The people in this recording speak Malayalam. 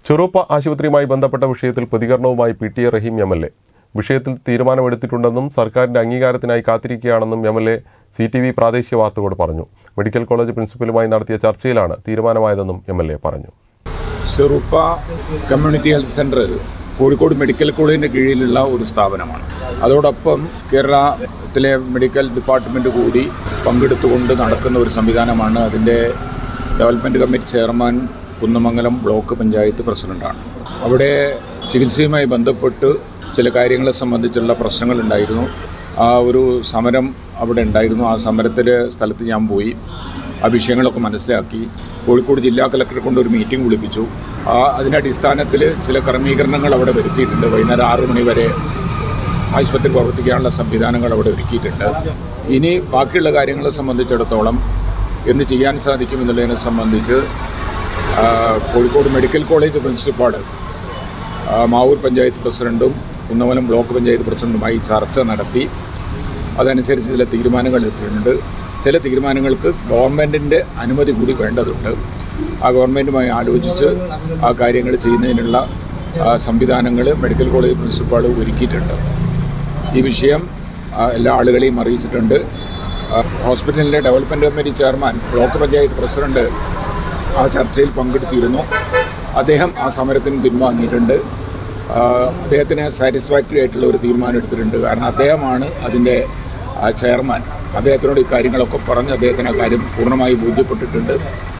ചെറുപ്പ ആശുപത്രിയുമായി ബന്ധപ്പെട്ട വിഷയത്തിൽ പ്രതികരണവുമായി P T A Rahim M L A വിഷയത്തിൽ തീരുമാനമെടുത്തിട്ടുണ്ടെന്നും സർക്കാരിന്റെ അംഗീകാരത്തിനായി കാത്തിരിക്കുകയാണെന്നും M L A C T V പ്രാദേശിക വാർത്തകളോട് പറഞ്ഞു മെഡിക്കൽ കോളേജ് പ്രിൻസിപ്പലുമായി നടത്തിയ ചർച്ചയിലാണ് തീരുമാനമായതെന്നും എം എൽ എ പറഞ്ഞു Cheruppa community health centre Kozhikode medical കോളേജിൻ്റെ കീഴിലുള്ള ഒരു സ്ഥാപനമാണ് അതോടൊപ്പം കേരളത്തിലെ മെഡിക്കൽ ഡിപ്പാർട്ട്മെൻറ്റ് കൂടി പങ്കെടുത്തുകൊണ്ട് നടക്കുന്ന ഒരു സംവിധാനമാണ് അതിൻ്റെ development committee chairman Kunnamangalam block panchayat പ്രസിഡൻ്റാണ് അവിടെ ചികിത്സയുമായി ബന്ധപ്പെട്ട് ചില കാര്യങ്ങളെ സംബന്ധിച്ചുള്ള പ്രശ്നങ്ങളുണ്ടായിരുന്നു ആ ഒരു സമരം അവിടെ ഉണ്ടായിരുന്നു ആ സമരത്തിൻ്റെ സ്ഥലത്ത് ഞാൻ പോയി ആ വിഷയങ്ങളൊക്കെ മനസ്സിലാക്കി കോഴിക്കോട് ജില്ലാ കലക്ടറെ കൊണ്ട് ഒരു മീറ്റിംഗ് വിളിപ്പിച്ചു ആ അതിൻ്റെ അടിസ്ഥാനത്തിൽ ചില ക്രമീകരണങ്ങൾ അവിടെ വരുത്തിയിട്ടുണ്ട് വൈകുന്നേരം ആറു മണി വരെ ആശുപത്രി പ്രവർത്തിക്കാനുള്ള സംവിധാനങ്ങൾ അവിടെ ഒരുക്കിയിട്ടുണ്ട് ഇനി ബാക്കിയുള്ള കാര്യങ്ങളെ സംബന്ധിച്ചിടത്തോളം എന്ത് ചെയ്യാൻ സാധിക്കും എന്നുള്ളതിനെ സംബന്ധിച്ച് ആ, കോഴിക്കോട് മെഡിക്കൽ കോളേജ് പ്രിൻസിപ്പാൾ ആ, മാവൂർ പഞ്ചായത്ത് പ്രസിഡൻറ്റും കുന്നമലം ബ്ലോക്ക് പഞ്ചായത്ത് പ്രസിഡൻറ്റുമായി ചർച്ച നടത്തി അതനുസരിച്ച് ചില തീരുമാനങ്ങൾ എടുത്തിട്ടുണ്ട് ചില തീരുമാനങ്ങൾക്ക് ഗവൺമെൻറ്റിൻ്റെ അനുമതി കൂടി വേണ്ടതുണ്ട് ആ ഗവൺമെൻറ്റുമായി ആലോചിച്ച് ആ കാര്യങ്ങൾ ചെയ്യുന്നതിനുള്ള സംവിധാനങ്ങൾ മെഡിക്കൽ കോളേജ് പ്രിൻസിപ്പാൾ ഒരുക്കിയിട്ടുണ്ട് ഈ വിഷയം ആ, എല്ലാ ആളുകളെയും അറിയിച്ചിട്ടുണ്ട് ആ, ഹോസ്പിറ്റലിൻ്റെ development committee chairman block panchayat president ആ ചർച്ചയിൽ പങ്കെടുത്തിരുന്നു അദ്ദേഹം ആ സമരത്തിന് പിൻവാങ്ങിയിട്ടുണ്ട് ആ, അദ്ദേഹത്തിന് സാറ്റിസ്ഫാക്ടറി ആയിട്ടുള്ള ഒരു തീരുമാനം എടുത്തിട്ടുണ്ട് കാരണം അദ്ദേഹമാണ് അതിൻ്റെ ആ, ചെയർമാൻ അദ്ദേഹത്തിനോട് ഈ കാര്യങ്ങളൊക്കെ പറഞ്ഞ് അദ്ദേഹത്തിന് ആ കാര്യം പൂർണ്ണമായി ബോധ്യപ്പെട്ടിട്ടുണ്ട്